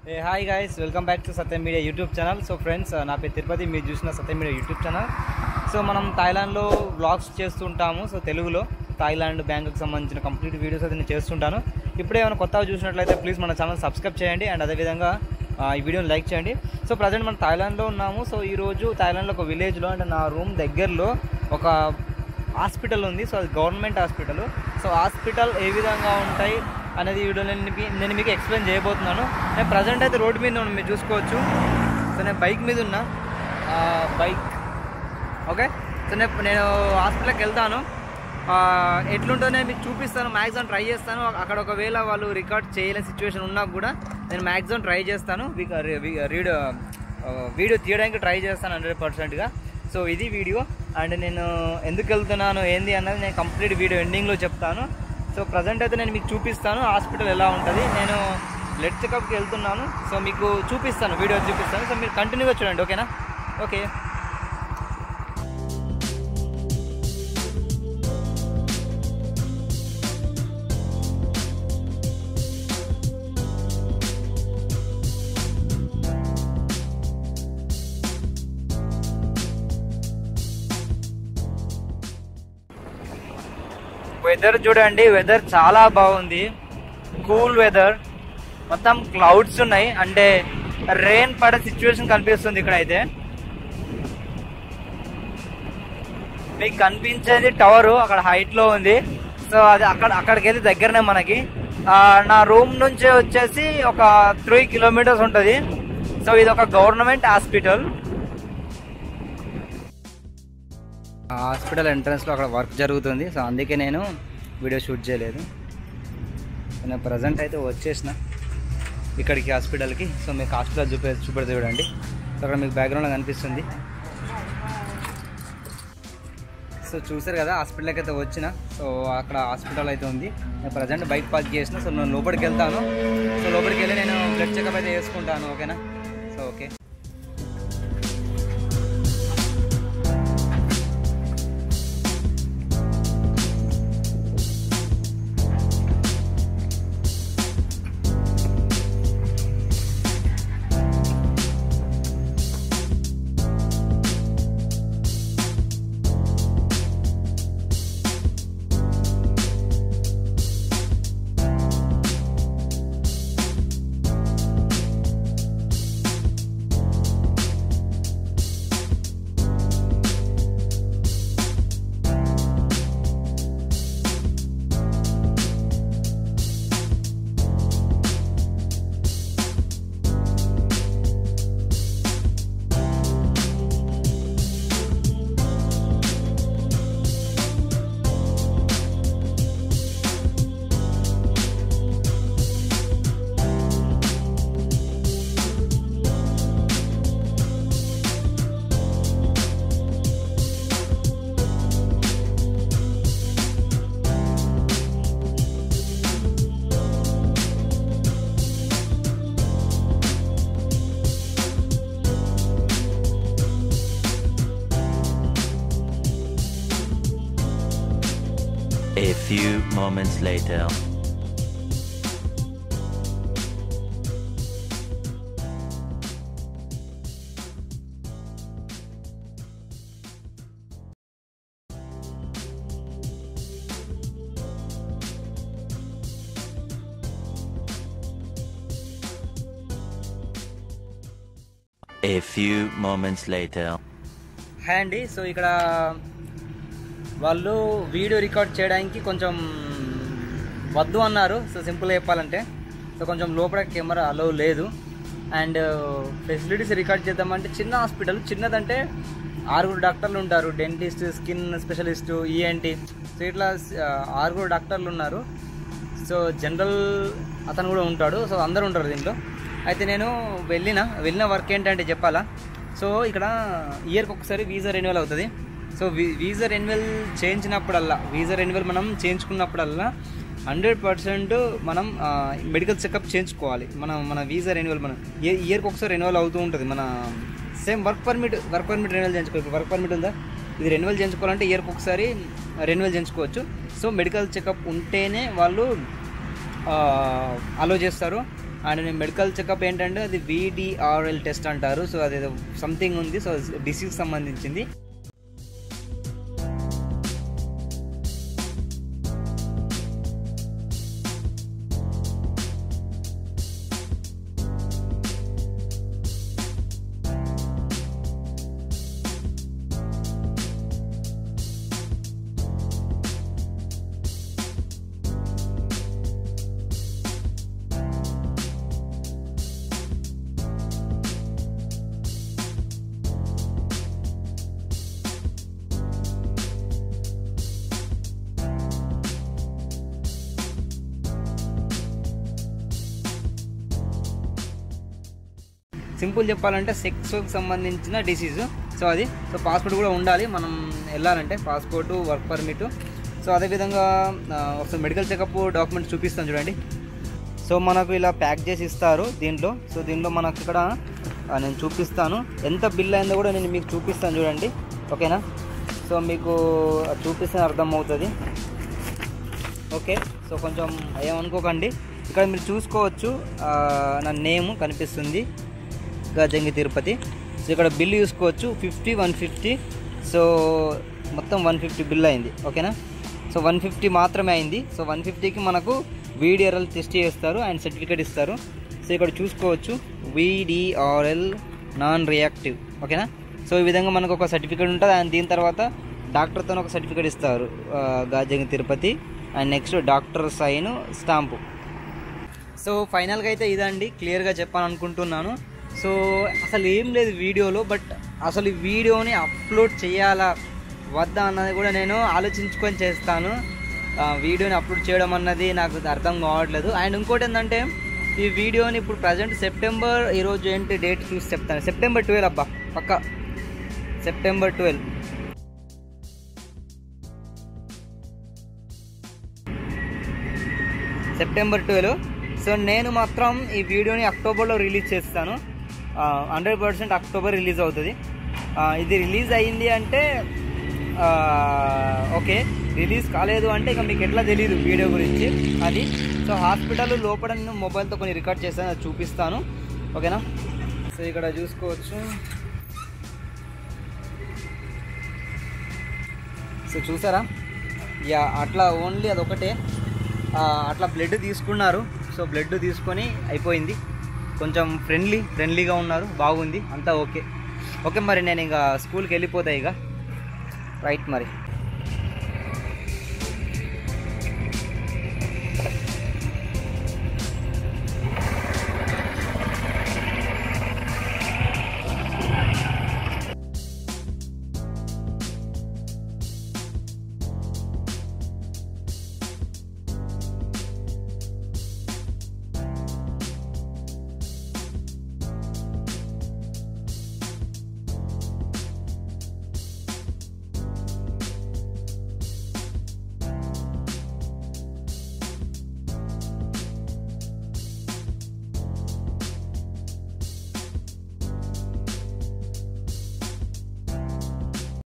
A hi guys welcome back to Satyam media YouTube channel so friends నా పేరు తిరుపతి మీరు చూసిన Satyam media YouTube channel so మనం థాయిలాండ్లో బ్లాగ్స్ చేస్తుంటాము సో తెలుగులో థాయిలాండ్ బ్యాంకుకి సంబంధించిన కంప్లీట్ వీడియోస్ అయితే నేను చేస్తుంటాను ఇప్పుడే ఏమైనా కొత్తగా చూసినట్లయితే ప్లీజ్ మన ఛానల్ సబ్స్క్రైబ్ చేయండి అండ్ అదేవిధంగా ఆ, ఈ వీడియోని లైక్ చేయండి సో ప్రజెంట్ మనం థాయిలాండ్లో ఉన్నాము సో ఈరోజు థాయిలాండ్లో ఒక విలేజ్లో అంటే నా రూమ్ దగ్గరలో ఒక హాస్పిటల్ ఉంది సో అది గవర్నమెంట్ హాస్పిటల్ సో హాస్పిటల్ ఏ విధంగా ఉంటాయి అనేది ఈ వీడియో నేను మీకు- నేను మీకు ఎక్స్ప్లెయిన్ చేయబోతున్నాను నేను ప్రజెంట్ అయితే రోడ్డు మీద ఉన్నాను మీరు చూసుకోవచ్చు సో నేను బైక్ మీద ఉన్నా ఆ, బైక్ ఓకే సో నేను నేను హాస్పిటల్కి వెళ్తాను ఆ, ఎట్లుంటుందో నేను మీకు చూపిస్తాను మ్యాక్సిమం ట్రై చేస్తాను అక్కడ ఒకవేళ వాళ్ళు రికార్డ్ చేయలేని సిచ్యువేషన్ ఉన్నా కూడా నేను మ్యాక్సిమం ట్రై చేస్తాను వీక- రీ- వీ- రీడ్ ఆ, వీడియో తీయడానికి ట్రై చేస్తాను హండ్రెడ్ పర్సెంట్గా సో ఇది వీడియో అండ్ నేను ఎందుకు వెళ్తున్నాను ఏంది అన్నది నేను కంప్లీట్ వీడియో ఎండింగ్లో చెప్తాను సో ప్రజెంట్ అయితే నేను మీకు చూపిస్తాను హాస్పిటల్ ఎలా ఉంటుంది నేను బ్లడ్ చెకప్కి వెళ్తున్నాను సో మీకు చూపిస్తాను వీడియో చూపిస్తాను సో మీరు కంటిన్యూగా చూడండి ఓకేనా ఓకే వెదర్ చూడండి వెదర్ చాలా బాగుంది కూల్ వెదర్ మొత్తం క్లౌడ్స్ ఉన్నాయి అంటే రెయిన్ పడే సిచ్యువేషన్ కనిపిస్తుంది ఇక్కడ అయితే మీకు కనిపించేది టవర్ అక్కడ హైట్ లో ఉంది సో అది అక్కడ అక్కడికి వెళ్ళి దగ్గరనే మనకి ఆ, నా రూమ్ నుంచి వచ్చేసి ఒక త్రీ కిలోమీటర్స్ ఉంటుంది సో ఇది ఒక గవర్నమెంట్ హాస్పిటల్ ఆ హాస్పిటల్ ఎంట్రన్స్లో అక్కడ వర్క్ జరుగుతుంది సో అందుకే నేను వీడియో షూట్ చేయలేదు సో నేను ప్రజెంట్ అయితే వచ్చేసిన ఇక్కడికి హాస్పిటల్కి సో మీకు హాస్పిటల్ చూపే చూపెడితే చూడండి సో అక్కడ మీకు బ్యాక్గ్రౌండ్లో కనిపిస్తుంది సో చూసారు కదా హాస్పిటల్కి అయితే వచ్చిన సో అక్కడ హాస్పిటల్ అయితే ఉంది నేను ప్రజెంట్ బైక్ పార్క్ చేసిన సో నేను లోపలికి వెళ్తాను సో లోపలికి వెళ్ళి నేను బ్లడ్ చెకప్ అయితే చేసుకుంటాను ఓకేనా so okay A few moments later. A few moments later. Hi అండి సో ఇక్కడ వాళ్ళు వీడియో రికార్డ్ చేయడానికి కొంచెం వద్దు అన్నారు సో సింపుల్గా చెప్పాలంటే సో కొంచెం లోపల కెమెరా అలో లేదు అండ్ ఫెసిలిటీస్ రికార్డ్ చేద్దామంటే చిన్న హాస్పిటల్ చిన్నదంటే ఆరుగురు డాక్టర్లు ఉంటారు dentist skin specialist ENT so ఇట్లా ఆ, ఆరుగురు డాక్టర్లు ఉన్నారు సో జనరల్ అతను కూడా ఉంటాడు సో అందరూ ఉంటారు దీంట్లో అయితే నేను వెళ్ళిన వెళ్ళిన వర్క్ ఏంటంటే చెప్పాలా సో ఇక్కడ ఇయర్కి ఒకసారి వీసా రెన్యువల్ అవుతుంది సో వీసా రెన్యువల్ చేయించినప్పుడల్లా వీసా రెన్యువల్ మనం చేయించుకున్నప్పుడల్లా హండ్రెడ్ పర్సెంట్ మనం మెడికల్ చెకప్ చేయించుకోవాలి మనం మన వీసా రెన్యువల్ మనం ఏ ఇయర్కి ఒకసారి రెన్యువల్ అవుతూ ఉంటుంది మన same work permit work permit renewal చేయించుకోవాలి వర్క్ పర్మిట్ ఉందా ఇది రెన్యువల్ చేయించుకోవాలంటే ఇయర్కి ఒకసారి రెన్యువల్ చేయించుకోవచ్చు సో మెడికల్ చెకప్ ఉంటేనే వాళ్ళు అలో చేస్తారు అండ్ మెడికల్ చెకప్ ఏంటంటే అది విడిఆర్ఎల్ టెస్ట్ అంటారు సో అది సంథింగ్ ఉంది సో డిసీజ్ సంబంధించింది సింపుల్ చెప్పాలంటే సెక్స్కి సంబంధించిన డిసీజ్ సో అది సో పాస్పోర్ట్ కూడా ఉండాలి మనం వెళ్ళాలంటే పాస్పోర్ట్ వర్క్ పర్మిట్ సో అదేవిధంగా ఆ, ఒకసారి మెడికల్ చెకప్ డాక్యుమెంట్స్ చూపిస్తాను చూడండి సో మనకు ఇలా ప్యాక్ చేసి ఇస్తారు దీంట్లో సో దీంట్లో మనకు ఇక్కడ ఆ, నేను చూపిస్తాను ఎంత బిల్ అయిందో కూడా నేను మీకు చూపిస్తాను చూడండి ఓకేనా సో మీకు అది చూపిస్తే అర్థమవుతుంది ఓకే సో కొంచెం ఏమనుకోకండి ఇక్కడ మీరు చూసుకోవచ్చు ఆ, నా నేమ్ కనిపిస్తుంది గజంగి తిరుపతి సో ఇక్కడ బిల్ చూసుకోవచ్చు ఫిఫ్టీ వన్ ఫిఫ్టీ సో మొత్తం వన్ ఫిఫ్టీ బిల్ అయింది ఓకేనా సో వన్ ఫిఫ్టీ మాత్రమే అయింది సో వన్ ఫిఫ్టీకి మనకు వీడిఆర్ఎల్ టెస్ట్ చేస్తారు అండ్ సర్టిఫికేట్ ఇస్తారు సో ఇక్కడ చూసుకోవచ్చు వీడిఆర్ఎల్ నాన్ రియాక్టివ్ ఓకేనా సో ఈ విధంగా మనకు ఒక సర్టిఫికేట్ ఉంటుంది అండ్ దీని తర్వాత డాక్టర్తో ఒక సర్టిఫికేట్ ఇస్తారు ఆ, గాజంగి Tirupati and next doctor sign stamp so ఫైనల్గా అయితే ఇదండి క్లియర్గా చెప్పాను అనుకుంటున్నాను సో అసలు ఏం లేదు వీడియోలో బట్ అసలు ఈ వీడియోని అప్లోడ్ చేయాలా వద్దా అన్నది కూడా నేను ఆలోచించుకొని చేస్తాను ఆ, వీడియోని అప్లోడ్ చేయడం అన్నది నాకు అర్థం కావట్లేదు అండ్ ఇంకోటి ఏంటంటే ఈ వీడియోని ఇప్పుడు ప్రజెంట్ సెప్టెంబర్ ఈరోజు ఏంటి డేట్ చూసి చెప్తాను సెప్టెంబర్ ట్వెల్వ్ అబ్బా పక్క September twelve September twelve so నేను మాత్రం ఈ వీడియోని అక్టోబర్లో రిలీజ్ చేస్తాను హండ్రెడ్ పర్సెంట్ అక్టోబర్ రిలీజ్ అవుతుంది ఆ, ఇది రిలీజ్ అయ్యింది అంటే ఆ, ఓకే రిలీజ్ కాలేదు అంటే ఇక మీకు ఎట్లా తెలియదు వీడియో గురించి అది సో హాస్పిటల్ లోపల నేను మొబైల్తో కొన్ని రికార్డ్ చేస్తాను అది చూపిస్తాను ఓకేనా సో ఇక్కడ చూసుకోవచ్చు సో చూసారా యా అట్లా ఓన్లీ అదొకటే ఆ, అట్లా బ్లడ్ తీసుకున్నారు సో బ్లడ్ తీసుకొని అయిపోయింది కొంచెం ఫ్రెండ్లీ ఫ్రెండ్లీగా ఉన్నారు బాగుంది అంతా ఓకే ఓకే మరి నేను ఇంకా స్కూల్కి వెళ్ళిపోతా ఇక రైట్ మరి